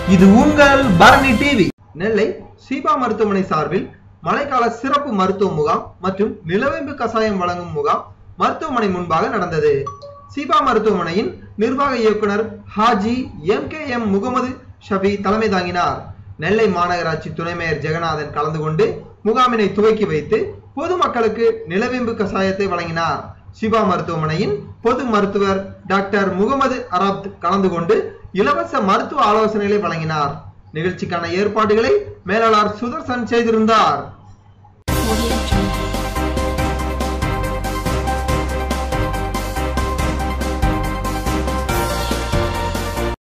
இது உங்கள் பரணி டிவி நெல்லை சீபா மருத்துவமனை சார்பில் மழைக்கால சிறப்பு மருத்துவ முகாம் மற்றும் நிலவேம்பு கசாயம் வழங்கும் முகாம் மருத்துவமனை முன்பாக நடந்தது சீபா மருத்துவமனையின் நிர்வாக இயக்குனர் Haji M K M Mohammed Shafi தலைமை தாங்கினார் நெல்லை மாநகராட்சி துணை மேயர் ஜெகநாதன் கலந்து கொண்டு முகாமினை துவக்கி வைத்து பொதுமக்களுக்கு நிலவேம்பு கசாயத்தை வழங்கினார் சிவா மருத்துவமனையின் பொது மருத்துவர் டாக்டர் முகமது அராப்த் கலந்து கொண்டு இலவச மருத்துவ ஆலோசனைகளை வழங்கினார் நிகழ்ச்சிக்கான ஏற்பாடுகளை மேலாளர் சுதர்சன் செய்திருந்தார்